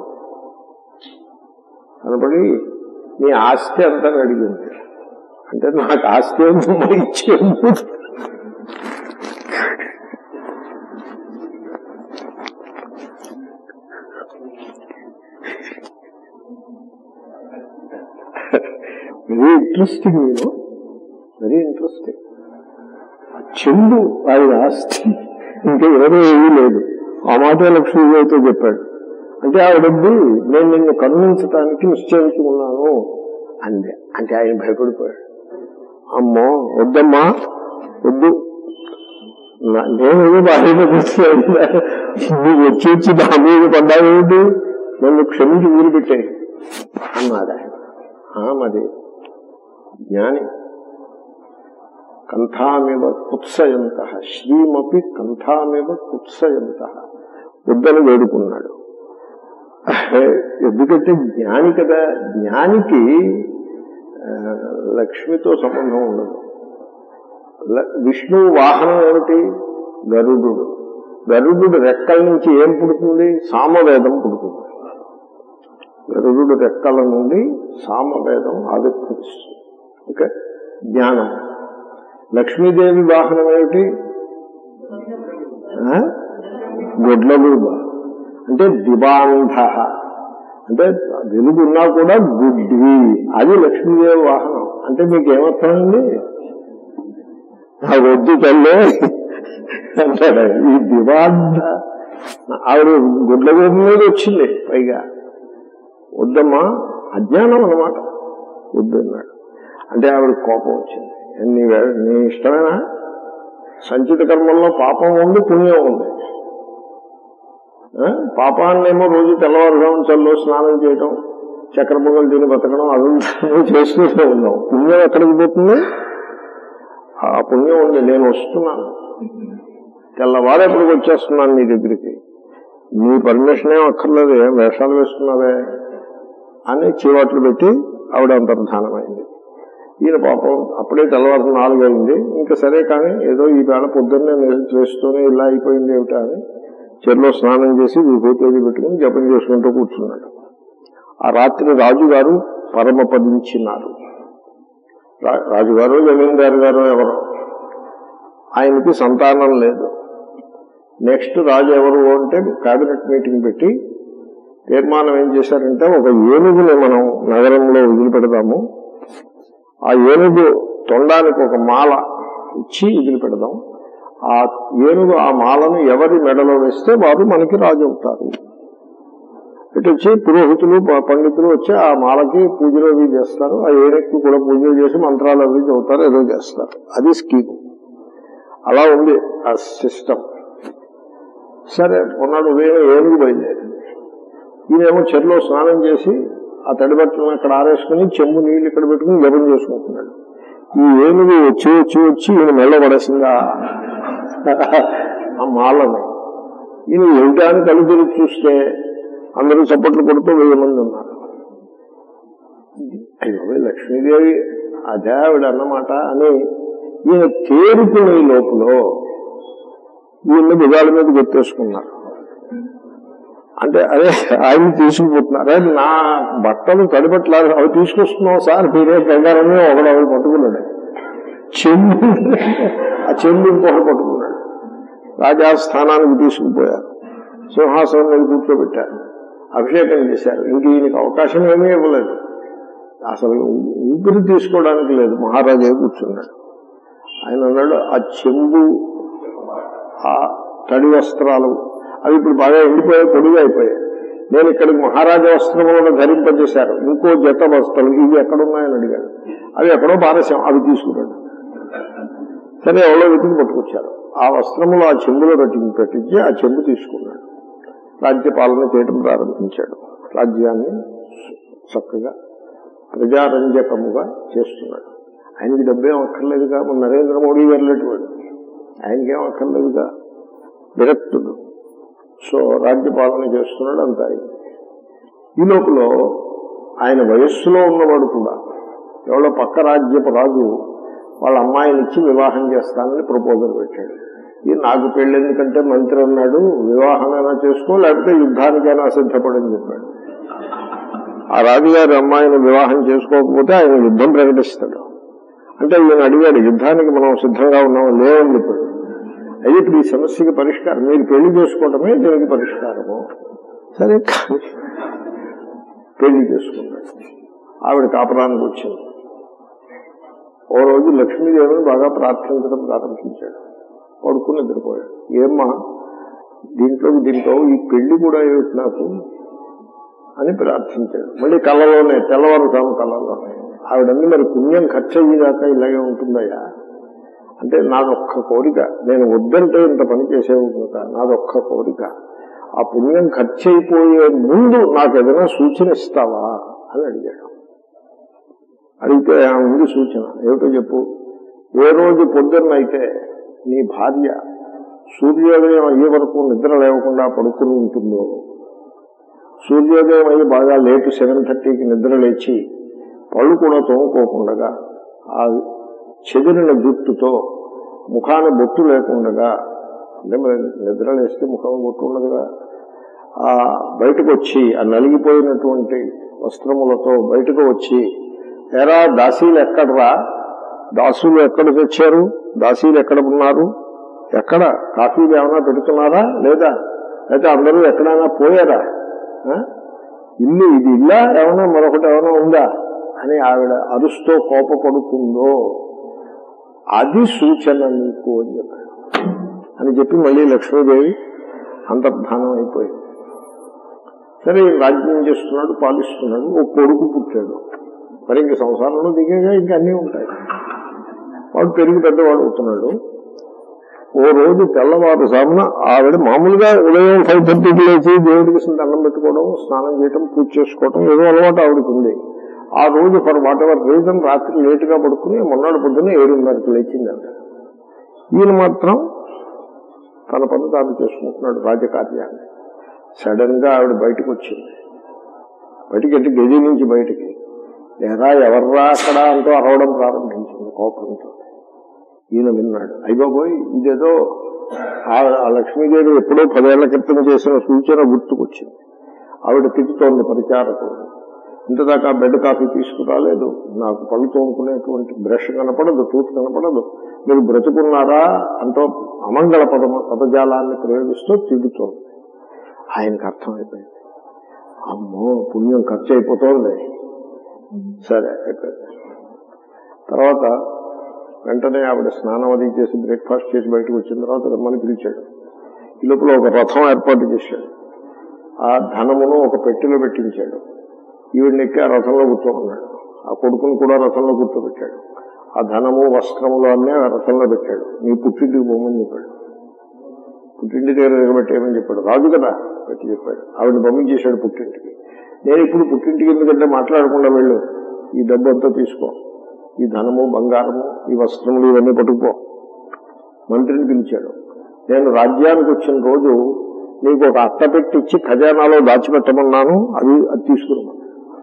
కనపడి నీ ఆస్తి అంతా అడిగింది అంటే నాకు ఆస్తి ఏంటో ఇచ్చేది వెరీ ఇంట్రెస్టింగ్ నేను వెరీ ఇంట్రెస్టింగ్ చెందు ఆయన ఆస్తి ఇంకా ఎవరో ఏమీ లేదు ఆ మాట లక్ష్మీదేవితో చెప్పాడు అంటే ఆవిడద్దు నేను నిన్ను కరుణించడానికి నిశ్చయించుకున్నాను అందే అంటే ఆయన భయపడిపోయాడు అమ్మో వద్దమ్మా వద్దు నా- నేను బాధ్యత కూర్చోను నువ్వు వచ్చి వచ్చి నా మీద పడ్డావేమిటి నన్ను క్షమించి వదిలిపెట్టాయి అన్నాడు ఆయన ఆ, మరి జ్ఞాని కంఠామివ కుత్సయంత శ్రీమపి కంఠామివ కుత్సయంత బుద్ధను వేడుకున్నాడు ఎందుకంటే జ్ఞాని కదా జ్ఞానికి ఆ, లక్ష్మితో సంబంధం ఉండదు ల- విష్ణువు వాహనం ఏమిటి గరుడు గరుడు రెక్కల నుంచి ఏం పుడుతుంది సామవేదం పుడుతుంది గరుడు రెక్కల నుండి సామవేదం ఆవిర్భవిస్తుంది ఓకే జ్ఞానం లక్ష్మీదేవి వాహనం ఏమిటి ఆ? గొడ్లగూబ అంటే దిబాంధ అంటే వెలుగున్నా కూడా గుడ్డి అది లక్ష్మీదేవి వాహనం అంటే మీకు ఏమర్థమండి ఆ వద్దు తల్లే అంటాడు ఈ దివాంధ ఆవిడ గుడ్లగూబ మీద వచ్చింది పైగా వద్దమ్మా అజ్ఞానం అన్నమాట వద్దు అన్నాడు అంటే ఆవిడ కోపం వచ్చింది నీ వే- నీ ఇష్టమేనా సంచిత కర్మల్లో పాపం ఉంది పుణ్యం ఉంది ఆ? పాపాన్నేమో రోజు తెల్లవారుజాము చల్లో స్నానం చేయటం చక్కెర పొంగలు తిని బతకడం అదంతా నువ్వు చేస్తూనే ఉన్నావు పుణ్యం ఎక్కడికి పోతుంది ఆ పుణ్యం ఉంది నేను వస్తున్నాను తెల్లవారేపటికి వచ్చేస్తున్నాను నీ దగ్గరికి నీ పర్మిషన్ ఏం అక్కర్లేదు ఏం వేషాలు వేస్తున్నావే అని చీవాట్లు పెట్టి ఆవిడ అంతర్ధానమైంది ఈయన పాపం అప్పుడే తెల్లవారు నాలుగైంది ఇంకా సరే కానీ ఏదో ఈ వేళ పొద్దున్నే నేను చేస్తూనే ఇలా అయిపోయింది ఏమిటా అని చెరులో స్నానం చేసి విభూతి పెట్టుకుని జపం చేసుకుంటూ కూర్చున్నాడు ఆ రాత్రి రాజుగారు పరమపదించినారు రా- రాజుగారు జమీందారు గారు ఎవరో ఆయనకి సంతానం లేదు నెక్స్ట్ రాజు ఎవరు అంటే కేబినెట్ మీటింగ్ పెట్టి తీర్మానం ఏం చేశారంటే ఒక ఏనుగుని మనం నగరంలో వదిలిపెడదాము ఆ ఏనుగు తొండానికి ఒక మాల ఇచ్చి వదిలిపెడదాం ఆ ఏనుగు ఆ మాలను ఎవరి మెడలో వేస్తే వారు మనకి రాజు అవుతారు ఇటు వచ్చి పురోహితులు ప- పండితులు వచ్చి ఆ మాలకి పూజలు అవి చేస్తారు ఆ ఏనుగుకి కూడా పూజలు చేసి మంత్రాలు అవి చదువుతారు ఏదో చేస్తారు అది స్కీమ్ అలా ఉంది ఆ సిస్టమ్ సరే మొన్నడు ఉదయం ఏనుగు బయలుదేరింది ఈయనేమో చెరులో స్నానం చేసి ఆ తడి బట్టలను అక్కడ ఆరేసుకుని చెంబు నీళ్లు ఇక్కడ పెట్టుకుని జపం చేసుకుంటున్నాడు ఈ ఏనుగు వచ్చి వచ్చి వచ్చి ఈయన మెల్ల పడేసిందా ఆ మాలని ఈయన ఏమిటా అని కళ్ళు తిరిగి చూస్తే అందరూ చప్పట్లు కొడుతూ వెయ్యి మంది ఉన్నారు అయ్యో లక్ష్మీదేవి అదే ఆవిడ అన్నమాట అని ఈయన తేరుకునే లోపల ఈయన భుజాల మీద గుర్తేసుకున్నారు అంటే అదే ఆయన తీసుకుపోతున్నారు అదే నా బట్టలు తడిబట్టలాగా అవి తీసుకొస్తున్నావు సార్ మీరే కంగారమే ఒకడు అవి పట్టుకున్నాడు చెంబు ఆ చెంబు ఇంకొకటి పట్టుకున్నాడు రాజాస్థానానికి తీసుకుపోయారు సింహాసనం మీద కూర్చోబెట్టారు అభిషేకం చేశారు ఇంక ఈయనకి అవకాశం ఏమీ ఇవ్వలేదు అసలు ఊపిరి తీసుకోవడానికి లేదు మహారాజే కూర్చున్నాడు ఆయన అన్నాడు ఆ చెంబు ఆ తడి వస్త్రాలు అవి ఇప్పుడు బాగా ఎండిపోయాయి పొడిగా అయిపోయాయి నేను ఇక్కడికి మహారాజా వస్త్రములను ధరింపజేశారు ఇంకో జత వస్త్రాలు ఇవి ఎక్కడున్నాయని అడిగాడు అవి ఎక్కడో పారేశాం అవి తీసుకున్నాడు సరే ఎవరో వెతికి పట్టుకొచ్చారు ఆ వస్త్రములు ఆ చెంబులో పెట్టి పెట్టించి ఆ చెంబు తీసుకున్నాడు రాజ్యపాలన చేయడం ప్రారంభించాడు రాజ్యాన్ని చక్కగా ప్రజారంజకముగా చేస్తున్నాడు ఆయనకి డబ్బేం అక్కర్లేదుగా మన నరేంద్ర మోడీ వెళ్ళేటువంటి ఆయనకేం అక్కర్లేదుగా విరక్తుడు సో రాజ్యపాలన చేస్తున్నాడు అంత అయింది ఈ లోపల ఆయన వయస్సులో ఉన్నవాడు కూడా ఎవరో పక్క రాజ్యపు రాజు వాళ్ళ అమ్మాయిని ఇచ్చి వివాహం చేస్తానని ప్రపోజల్ పెట్టాడు ఇది నాకు పెళ్ళెందుకంటే మంత్రి అన్నాడు వివాహమైనా చేసుకో లేకపోతే యుద్ధానికైనా సిద్ధపడని చెప్పాడు ఆ రాజుగారి అమ్మాయిని వివాహం చేసుకోకపోతే ఆయన యుద్ధం ప్రకటిస్తాడు అంటే ఈయన అడిగాడు యుద్ధానికి మనం సిద్ధంగా ఉన్నాం లేవని చెప్పాడు అయితే ఇప్పుడు ఈ సమస్యకి పరిష్కారం మీరు పెళ్లి చేసుకోవడమే దీనికి పరిష్కారము సరే కానీ పెళ్లి చేసుకున్నాడు ఆవిడ కాపురానికి వచ్చింది ఓ రోజు లక్ష్మీదేవిని బాగా ప్రార్థించడం ప్రారంభించాడు పడుకుని నిద్రపోయాడు ఏమ్మా దీంట్లో దీంట్లో ఈ పెళ్లి కూడా ఏమిటి నాకు అని ప్రార్థించాడు మళ్ళీ కళ్ళలోనే తెల్లవారుతాము కళ్ళలోనే ఆవిడన్ని మరి పుణ్యం ఖర్చు అయ్యేదాకా ఇలాగే ఉంటుందయ్యా అంటే నాదొక్క కోరిక నేను వద్దంటే ఇంత పని చేసేవు నాదొక్క కోరిక ఆ పుణ్యం ఖర్చు అయిపోయే ముందు నాకు ఏదైనా సూచన ఇస్తావా అని అడిగాడు అడిగితే ఆ ముందు సూచన ఏమిటో చెప్పు ఏ రోజు పొద్దున్నైతే నీ భార్య సూర్యోదయం అయ్యే వరకు నిద్ర లేవకుండా పడుకుని ఉంటుందో సూర్యోదయం అయ్యి బాగా లేటు సెవెన్ థర్టీకి నిద్ర లేచి పళ్ళు కూడా తోముకోకుండా ఆ చెదిరిన జుట్టుతో ముఖాన బొట్టు లేకుండగా అంటే మరి నిద్ర లేస్తే ముఖం బొట్టు ఉండదుగా ఆ బయటకు వచ్చి ఆ నలిగిపోయినటువంటి వస్త్రములతో బయటకు వచ్చి ఎరా దాసీలు ఎక్కడరా దాసులు ఎక్కడ తెచ్చారు దాసీలు ఎక్కడ ఉన్నారు ఎక్కడ కాఫీలు ఏమైనా పెడుతున్నారా లేదా అయితే అందరూ ఎక్కడైనా పోయారా ఆ? ఇల్లు ఇది ఇల్లా ఏమైనా మరొకటి ఏమైనా ఉందా అని ఆవిడ అరుస్తూ కోపపడుతుందో అది సూచన నీకు అని చెప్పాడు అని చెప్పి మళ్ళీ లక్ష్మీదేవి అంతర్ధానం అయిపోయింది సరే ఈయన రాజ్యం చేస్తున్నాడు పాలిస్తున్నాడు ఓ కొడుకు పుట్టాడు మరి ఇంక సంసారంలో దిగేగా ఇంకా అన్నీ ఉంటాయి వాడు పెరిగి పెద్దవాడు అవుతున్నాడు ఓ రోజు తెల్లవారు సామున ఆవిడ మామూలుగా ఉదయం ఫైవ్ థర్టీకి లేచి దేవుడికి దండం పెట్టుకోవడం స్నానం చేయడం పూజ చేసుకోవడం ఏదో అలవాటు ఆవిడకి ఉంది ఆ రోజు ఫర్ వాట్ ఎవర్ రీజన్ రాత్రి లేటుగా పడుకుని మొన్నటి పొద్దున్న ఏడున్నరకి లేచిందంట ఈయన మాత్రం తన పని తాను చేసుకుంటున్నాడు రాజకార్యాన్ని సడన్ గా ఆవిడ బయటకు వచ్చింది బయటికి అంటే గది నుంచి బయటికి ఎరా ఎవర్రా అక్కడ అంటూ అరవడం ప్రారంభించింది కోపంతో ఈయన విన్నాడు అయ్యబాబోయ్ ఇదేదో ఆ ఆ లక్ష్మీదేవి ఎప్పుడో పదేళ్ల క్రితం చేసిన సూచన గుర్తుకొచ్చింది ఆవిడ తిట్టుతోంది పరిచారకుడు ఇంతదాకా బెడ్ కాఫీ తీసుకురాలేదు నాకు పళ్ళు తోముకునేటువంటి బ్రష్ కనపడదు టూత్ కనపడదు మీరు బ్రతుకున్నారా అంటూ అమంగళ పద పదజాలాన్ని ప్రయోగిస్తూ తిడుతోంది ఆయనకు అర్థమైపోయింది అమ్మో పుణ్యం ఖర్చు అయిపోతోంది సరే అయిపోయింది తర్వాత వెంటనే ఆవిడ స్నానం అది చేసి బ్రేక్ఫాస్ట్ చేసి బయటకు వచ్చిన తర్వాత రమ్మని పిలిచాడు ఈ లోపల ఒక రథం ఏర్పాటు చేశాడు ఆ ధనమును ఒక పెట్టెలో పెట్టించాడు ఈవిడ్ని ఎక్కి ఆ రథంలో కూర్చోమన్నాడు ఆ కొడుకును కూడా రథంలో కూర్చోబెట్టాడు ఆ ధనము వస్త్రములు అన్నీ ఆ రథంలో పెట్టాడు నీ పుట్టింటికి పోమని చెప్పాడు పుట్టింటి దగ్గర దిగబెట్టేయమని చెప్పాడు రాజు కదా పెట్టి చెప్పాడు ఆవిడ పంపించేశాడు పుట్టింటికి నేను ఇప్పుడు పుట్టింటికి ఎందుకంటే మాట్లాడకుండా వెళ్ళు ఈ డబ్బు అంతా తీసుకో ఈ ధనము బంగారము ఈ వస్త్రములు ఇవన్నీ పట్టుకుపో మంత్రిని పిలిచాడు నేను రాజ్యానికి వచ్చిన రోజు నీకు ఒక అట్ట పెట్టి ఇచ్చి ఖజానాలో దాచిపెట్టమన్నాను అది అది తీసుకున్నాను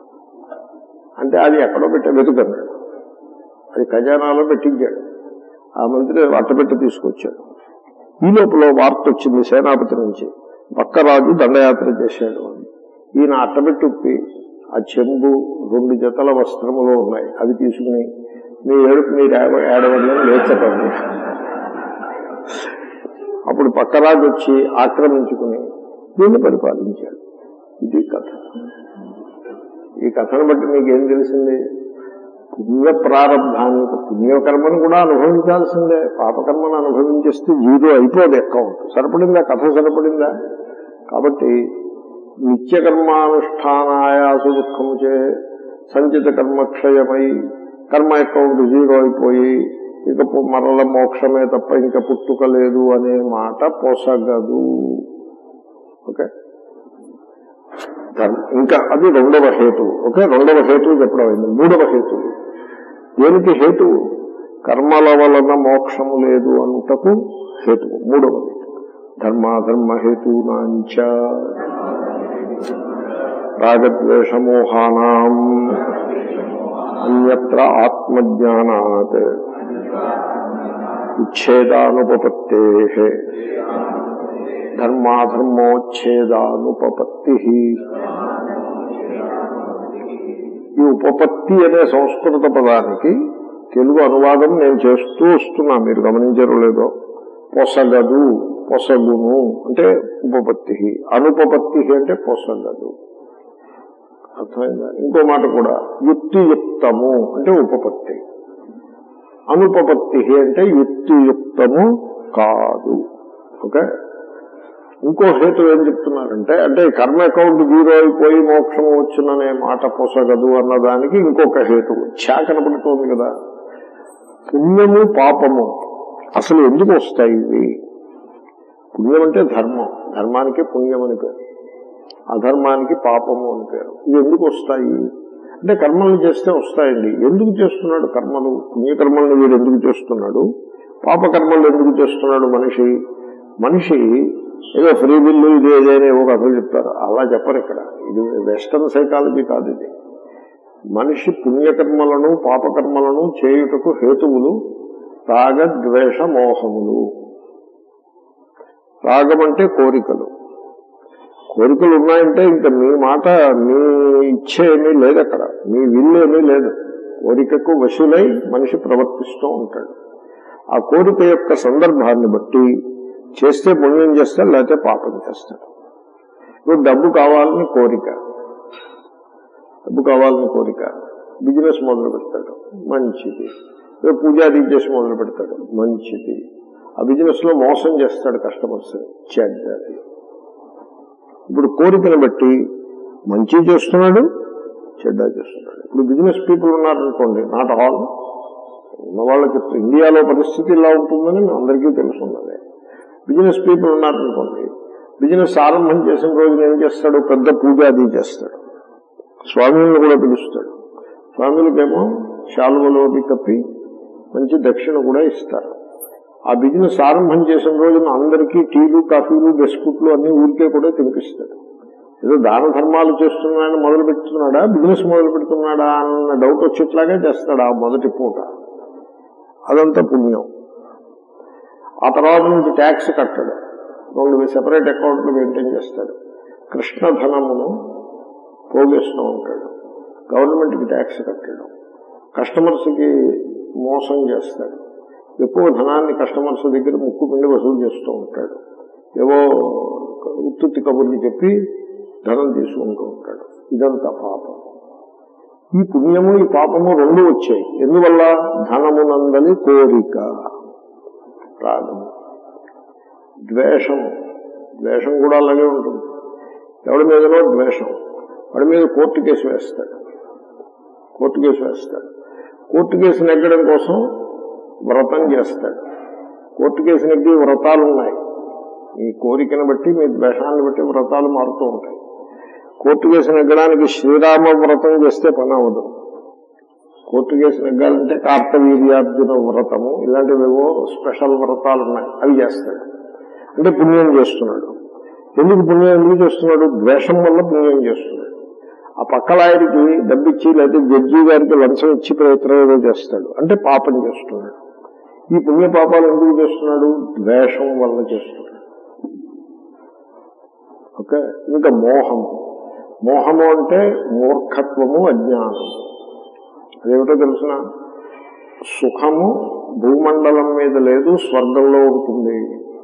అంటే అది ఎక్కడో పెట్టే వెతుకన్నాడు అది ఖజానాలో పెట్టించాడు ఆ మంత్రి అట్టపెట్టి తీసుకొచ్చాడు ఈ లోపల వార్త వచ్చింది సేనాపతి నుంచి పక్క రాజు దండయాత్ర చేశాడు అని ఈయన అట్టబెట్టి ఉప్పి ఆ చెంబు రెండు జతల వస్త్రములు ఉన్నాయి అవి తీసుకుని మీ ఏడుపు మీరు ఏడ- ఏడవడం లేచటండి అప్పుడు పక్కరాజు వచ్చి ఆక్రమించుకుని దీన్ని పరిపాలించాడు ఇది కథ ఈ కథను బట్టి మీకేం తెలిసింది పుణ్య ప్రారంభాన్ని పుణ్యకర్మను కూడా అనుభవించాల్సిందే పాపకర్మను అనుభవించేస్తే జీరో అయిపోదు అకౌంట్ సరిపడిందా కథ సరిపడిందా కాబట్టి నిత్య కర్మానుష్ఠానాయాసు దుఃఖము చే సంచిత కర్మక్షయమై కర్మ అకౌంట్ జీరో అయిపోయి ఇక పు- మరల మోక్షమే తప్ప ఇంకా పుట్టుక లేదు అనే మాట పొసగదు ఓకే ధర్మ- ఇంకా అది రెండవ హేతువు ఓకే రెండవ హేతువు చెప్పడం అయింది మూడవ హేతువు దేనికి హేతువు కర్మల వలన మోక్షము లేదు అంటకు హేతువు మూడవది ధర్మాధర్మ హేతూనాంచ రాగద్వేషమోహానాం అన్యత్ర ఆత్మజ్ఞానాత్ ఉచ్ఛేదానుపపత్తే ధర్మాధర్మోచ్ఛేదానుపపత్తి ఈ ఉపపత్తి అనే సంస్కృత పదానికి తెలుగు అనువాదం నేను చేస్తూ వస్తున్నా మీరు గమనించరు లేదో పొసగదు పొసగును అంటే ఉపపత్తి అనుపపత్తి అంటే పొసగదు అర్థమైందా ఇంకో మాట కూడా యుక్తియుక్తము అంటే ఉపపత్తి అనుపపత్తి అంటే యుక్తియుక్తము కాదు ఓకే ఇంకో హేతు ఏం చెప్తున్నారంటే అంటే కర్మ అకౌంట్ జీరో అయిపోయి మోక్షం వచ్చుననే మాట పొసగదు అన్నదానికి ఇంకొక హేతు ఛా కనపడుతోంది కదా పుణ్యము పాపము అసలు ఎందుకు వస్తాయి ఇవి పుణ్యం అంటే ధర్మం ధర్మానికి పుణ్యం అని పేరు అధర్మానికి పాపము అని పేరు ఇవి ఎందుకు వస్తాయి అంటే కర్మలు చేస్తే వస్తాయండి ఎందుకు చేస్తున్నాడు కర్మలు పుణ్యకర్మలను వీడు ఎందుకు చేస్తున్నాడు పాపకర్మలు ఎందుకు చేస్తున్నాడు మనిషి మనిషి ఏదో ఫ్రీ బిల్లు ఇది ఏదైనా ఏవో కథలు చెప్తారు అలా చెప్పరు ఇక్కడ ఇది వెస్టర్న్ సైకాలజీ కాదు ఇది మనిషి పుణ్యకర్మలను పాపకర్మలను చేయుటకు హేతువులు రాగ ద్వేష మోహములు రాగం అంటే కోరికలు కోరికలు ఉన్నాయంటే ఇంకా మీ మాట మీ ఇచ్చ ఏమీ లేదు అక్కడ మీ విల్లు ఏమీ లేదు కోరికకు వశులై మనిషి ప్రవర్తిస్తూ ఉంటాడు ఆ కోరిక యొక్క సందర్భాన్ని బట్టి చేస్తే పుణ్యం చేస్తాడు లేకపోతే పాపం చేస్తాడు ఇప్పుడు డబ్బు కావాలని కోరిక డబ్బు కావాలని కోరిక బిజినెస్ మొదలు పెడతాడు మంచిది ఇప్పుడు పూజాది చేసి మొదలు పెడతాడు మంచిది ఆ బిజినెస్ లో మోసం చేస్తాడు కస్టమర్స్ చెడ్డది ఇప్పుడు కోరికను బట్టి మంచి చేస్తున్నాడు చెడ్డ చేస్తున్నాడు ఇప్పుడు బిజినెస్ పీపుల్ ఉన్నారనుకోండి నాట్ ఆల్ ఉన్న వాళ్ళకి ఇండియాలో పరిస్థితి ఇలా ఉంటుందని అందరికీ తెలుసున్నదే బిజినెస్ పీపుల్ ఉన్నారనుకోండి బిజినెస్ ఆరంభం చేసిన రోజున ఏం చేస్తాడు పెద్ద పూజాది చేస్తాడు స్వామిని కూడా పిలుస్తాడు స్వామిలకేమో శాలువలో అవి కప్పి మంచి దక్షిణ కూడా ఇస్తారు ఆ బిజినెస్ ఆరంభం చేసిన రోజున అందరికీ టీలు కాఫీలు బిస్కుట్లు అన్ని ఊరికే కూడా తినిపిస్తాడు ఏదో దాన ధర్మాలు చేస్తున్నాడని మొదలు పెడుతున్నాడా బిజినెస్ మొదలు పెడుతున్నాడా అన్న డౌట్ వచ్చేట్లాగే చేస్తాడు ఆ మొదటి పూట అదంతా పుణ్యం ఆ తర్వాత నుంచి ట్యాక్స్ కట్టడు రెండు సెపరేట్ అకౌంట్లు మెయింటైన్ చేస్తాడు కృష్ణధనమును పోగేస్తూ ఉంటాడు గవర్నమెంట్కి ట్యాక్స్ కట్టడం కస్టమర్స్కి మోసం చేస్తాడు ఎక్కువ ధనాన్ని కస్టమర్స్ దగ్గర ముక్కు పిండి వసూలు చేస్తూ ఉంటాడు ఏవో ఉత్తుత్తి కబుర్లు చెప్పి ధనం తీసుకుంటూ ఉంటాడు ఇదంతా పాపం ఈ పుణ్యము ఈ పాపము రెండు వచ్చాయి ఎందువల్ల ధనమునందని కోరిక రాగము ద్వేషము ద్వేషం కూడా అలాగే ఉంటుంది ఎవడి మీదనో ద్వేషం వాడి మీద కోర్టు కేసు వేస్తాడు కోర్టు కేసు వేస్తాడు కోర్టు కేసు నెగ్గడం కోసం వ్రతం చేస్తాడు కోర్టు కేసు నెగ్గి వ్రతాలు ఉన్నాయి మీ కోరికను బట్టి మీ ద్వేషాన్ని బట్టి వ్రతాలు మారుతూ ఉంటాయి కోర్టు కేసు నెగ్గడానికి శ్రీరామ వ్రతం చేస్తే పని అవ్వదు కోర్టు కేసు నెగ్గాలంటే కార్తవీర్యార్జున వ్రతము ఇలాంటివేవో స్పెషల్ వ్రతాలు ఉన్నాయి అవి చేస్తాడు అంటే పుణ్యం చేస్తున్నాడు ఎందుకు పుణ్యం ఎందుకు చేస్తున్నాడు ద్వేషం వల్ల పుణ్యం చేస్తున్నాడు ఆ పక్కలాయరికి డబ్బిచ్చి లేదా జడ్జి గారికి లంచం ఇచ్చి ప్రయత్నం ఏదో చేస్తాడు అంటే పాపం చేస్తున్నాడు ఈ పుణ్య పాపాలు ఎందుకు చేస్తున్నాడు ద్వేషం వల్ల చేస్తున్నాడు ఓకే ఇంకా మోహము మోహము అంటే మూర్ఖత్వము అజ్ఞానము అదేమిటో తెలుసిన సుఖము భూమండలం మీద లేదు స్వర్గంలో ఉంటుంది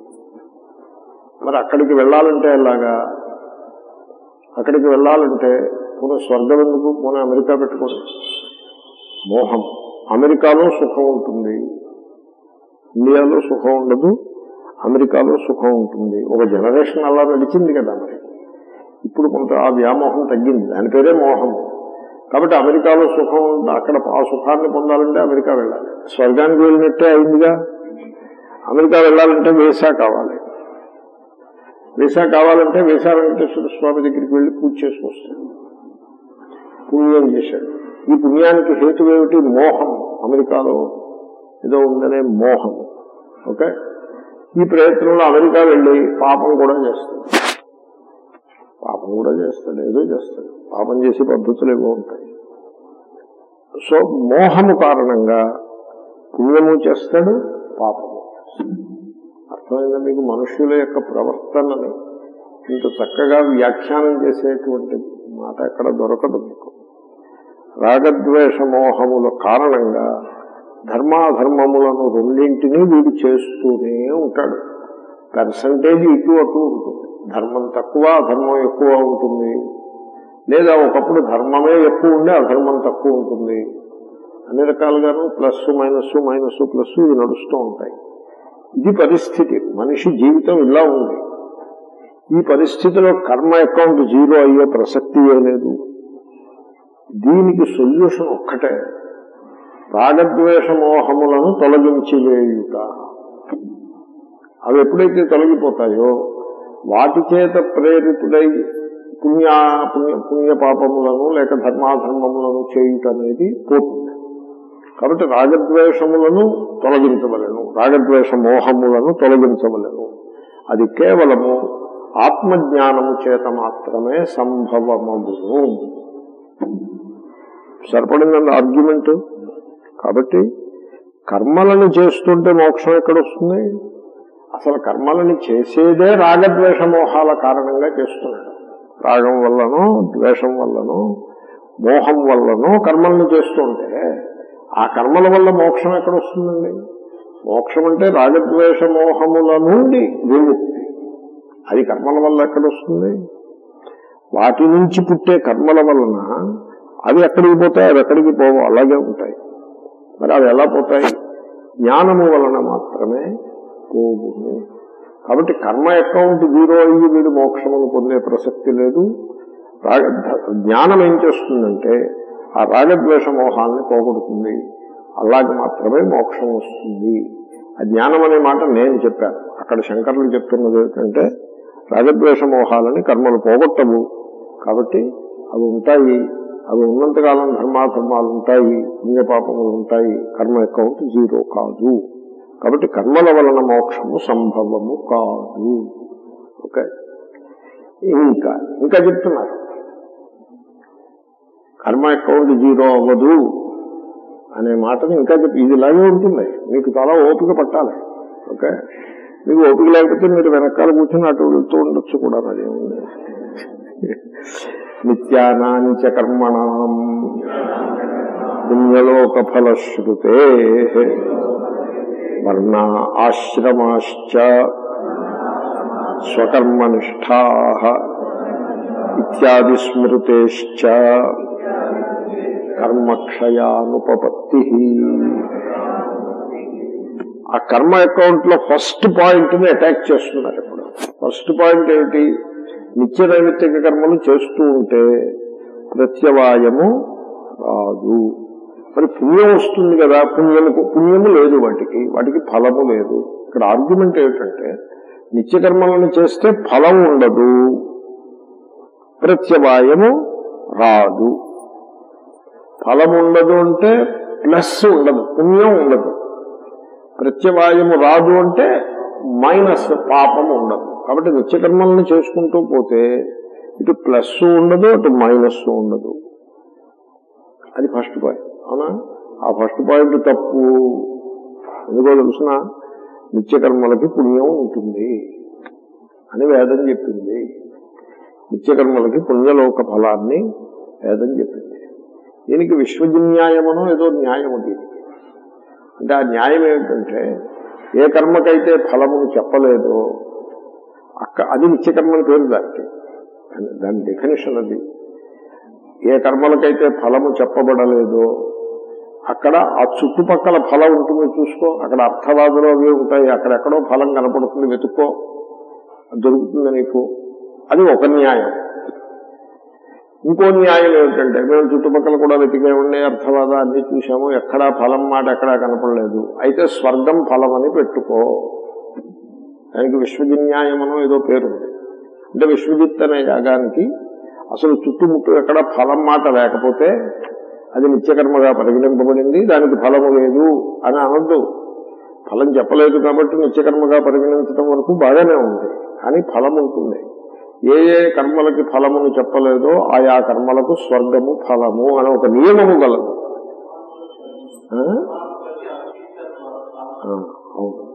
మరి అక్కడికి వెళ్ళాలంటే ఎలాగా అక్కడికి వెళ్ళాలంటే పోనీ స్వర్గం ఎందుకు పోనీ అమెరికా పెట్టుకోండి మోహం అమెరికాలో సుఖం ఉంటుంది ఇండియాలో సుఖం ఉండదు అమెరికాలో సుఖం ఉంటుంది ఒక జనరేషన్ అలా నడిచింది కదా మరి ఇప్పుడు కొంత ఆ వ్యామోహం తగ్గింది దాని పేరే మోహం కాబట్టి అమెరికాలో సుఖం ఉంది అక్కడ ఆ సుఖాన్ని పొందాలంటే అమెరికా వెళ్ళాలి స్వర్గానికి వెళ్ళినట్టే అయిందిగా అమెరికా వెళ్ళాలంటే వీసా కావాలి వీసా కావాలంటే వీసా వెంకటేశ్వర స్వామి దగ్గరికి వెళ్ళి పూజ చేసుకొస్తాడు పుణ్యం చేశాడు ఈ పుణ్యానికి హేతు ఏమిటి మోహం అమెరికాలో ఏదో ఉందనే మోహం ఓకే ఈ ప్రయత్నంలో అమెరికా వెళ్ళి పాపం కూడా చేస్తాడు పాపం కూడా చేస్తాడు ఏదో చేస్తాడు పాపం చేసే పద్ధతులు ఏవో ఉంటాయి సో మోహము కారణంగా పుణ్యము చేస్తాడు పాపము చేస్తాడు అర్థమైందా మీకు మనుష్యుల యొక్క ప్రవర్తనని ఇంత చక్కగా వ్యాఖ్యానం చేసేటువంటి మాట ఎక్కడ దొరకదు మీకు రాగద్వేష మోహముల కారణంగా ధర్మాధర్మములను రెండింటినీ వీడు చేస్తూనే ఉంటాడు పర్సంటేజ్ ఇటు అటు ఉంటుంది ధర్మం తక్కువ అధర్మం ఎక్కువ ఉంటుంది లేదా ఒకప్పుడు ధర్మమే ఎక్కువ ఉండి అధర్మం తక్కువ ఉంటుంది అన్ని రకాలుగాను ప్లస్ మైనస్ మైనస్ ప్లస్ ఇవి నడుస్తూ ఉంటాయి ఇది పరిస్థితి మనిషి జీవితం ఇలా ఉంది ఈ పరిస్థితిలో కర్మ అకౌంట్ జీరో అయ్యే ప్రసక్తి లేదు దీనికి సొల్యూషన్ ఒక్కటే రాగద్వేష మోహములను తొలగించి వేయుట అవి ఎప్పుడైతే తొలగిపోతాయో వాటి చేత ప్రేరితుడై పుణ్య పుణ్య పుణ్య పాపములను లేక ధర్మాధర్మములను చేయుట అనేది పోతుంది కాబట్టి రాగద్వేషములను తొలగించవలను రాగద్వేష మోహములను తొలగించవలను అది కేవలము ఆత్మజ్ఞానము చేత మాత్రమే సంభవమగును సరిపడిందండి ఆర్గ్యుమెంట్ కాబట్టి కర్మలను చేస్తుంటే మోక్షం ఎక్కడొస్తుంది అసలు కర్మలను చేసేదే రాగద్వేష మోహాల కారణంగా చేస్తున్నాడు రాగం వల్లనో ద్వేషం వల్లనో మోహం వల్లనో కర్మలను చేస్తుంటే ఆ కర్మల వల్ల మోక్షం ఎక్కడొస్తుందండి మోక్షం అంటే రాగద్వేష మోహముల నుండి విముక్తి అది కర్మల వల్ల ఎక్కడొస్తుంది వాటి నుంచి పుట్టే కర్మల వలన అవి ఎక్కడికి పోతాయి అవి ఎక్కడికి పోవు అలాగే ఉంటాయి మరి అవి ఎలా పోతాయి జ్ఞానము వలన మాత్రమే పోవును కాబట్టి కర్మ అకౌంట్ జీరో అయ్యి వీడు మోక్షమును పొందే ప్రసక్తి లేదు రాగ జ్ఞానం ఏం చేస్తుందంటే ఆ రాగద్వేష మోహాన్ని పోగొడుతుంది అలాగే మాత్రమే మోక్షం వస్తుంది ఆ జ్ఞానం అనే మాట నేను చెప్పాను అక్కడ శంకరులు చెప్తున్నది ఏంటంటే రాగద్వేష మోహాలని కర్మలు పోగొట్టవు కాబట్టి అవి ఉంటాయి అవి ఉన్నంతకాలం ధర్మాధర్మాలు ఉంటాయి పుణ్యపాపములు ఉంటాయి కర్మ అకౌంట్ జీరో కాదు కాబట్టి కర్మల వలన మోక్షము సంభవము కాదు ఓకే ఇంకా ఇంకా చెప్తున్నారు కర్మ అకౌంట్ జీరో అవ్వదు అనే మాటని ఇంకా చెప్పి ఇది ఇలాగే ఉంటుంది మీకు చాలా ఓపిక పట్టాలి ఓకే మీకు ఓపిక లేకపోతే మీరు వెనకాల కూర్చొని అటు వెళ్తూ ఉండొచ్చు కూడా అదేముంది నిత్యానాంచ కర్మణం పుణ్యలోక ఫలశ్రుతే వర్ణ ఆశ్రమాశ్చ స్వకర్మనిష్టా ఇత్యాది స్మృతేశ్చ కర్మక్షయానుపపత్తి ఆ కర్మ అకౌంట్ లో ఫస్ట్ పాయింట్ ని అటాక్ చేస్తున్నారు ఇప్పుడు ఫస్ట్ పాయింట్ ఏమిటి నిత్య నైమిత్తిక కర్మలు చేస్తూ ఉంటే ప్రత్యవాయము రాదు మరి పుణ్యం వస్తుంది కదా పుణ్యము పుణ్యము లేదు వాటికి వాటికి ఫలము లేదు ఇక్కడ ఆర్గ్యుమెంట్ ఏమిటంటే నిత్యకర్మలను చేస్తే ఫలం ఉండదు ప్రత్యవాయము రాదు ఫలం ఉండదు అంటే ప్లస్ ఉండదు పుణ్యం ఉండదు ప్రత్యవాయము రాదు అంటే మైనస్ పాపం ఉండదు కాబట్టి నిత్యకర్మలను చేసుకుంటూ పోతే ఇటు ప్లస్ ఉండదు అటు మైనస్ ఉండదు అది ఫస్ట్ పాయింట్ అవునా ఆ ఫస్ట్ పాయింట్ తప్పు ఎందుకో తెలుసిన నిత్యకర్మలకి పుణ్యం ఉంటుంది అని వేదం చెప్పింది నిత్యకర్మలకి పుణ్యలోక ఫలాన్ని వేదం చెప్పింది దీనికి విశ్వజన్యాయమనో ఏదో న్యాయము దీనికి అంటే ఆ న్యాయం ఏమిటంటే ఏ కర్మకైతే ఫలమును చెప్పలేదో అక్క అది నిత్యకర్మని పేరు దానికి దాని డెఫినేషన్ అది ఏ కర్మలకైతే ఫలము చెప్పబడలేదో అక్కడ ఆ చుట్టుపక్కల ఫలం ఉంటుంది చూసుకో అక్కడ అర్థవాదులు అవి ఉంటాయి అక్కడెక్కడో ఫలం కనపడుతుంది వెతుక్కో దొరుకుతుంది నీకు అది ఒక న్యాయం ఇంకో న్యాయం ఏమిటంటే మేము చుట్టుపక్కల కూడా వెతికేమండి అర్థవాద అన్ని చూసాము ఎక్కడా ఫలం మాట ఎక్కడా కనపడలేదు అయితే స్వర్గం ఫలం అని పెట్టుకో దానికి విశ్వజిన్యాయమనో ఏదో పేరు ఉంది అంటే విశ్వజిత్ అనే యాగానికి అసలు చుట్టుముట్టు ఎక్కడ ఫలం మాట లేకపోతే అది నిత్యకర్మగా పరిగణింపబడింది దానికి ఫలము లేదు అని అనొద్దు ఫలం చెప్పలేదు కాబట్టి నిత్యకర్మగా పరిగణించడం వరకు బాగానే ఉంది కానీ ఫలం ఉంటుంది ఏ ఏ కర్మలకి ఫలమును చెప్పలేదో ఆయా కర్మలకు స్వర్గము ఫలము అని ఒక నియమము గలదు ఆ? ఆ, అవును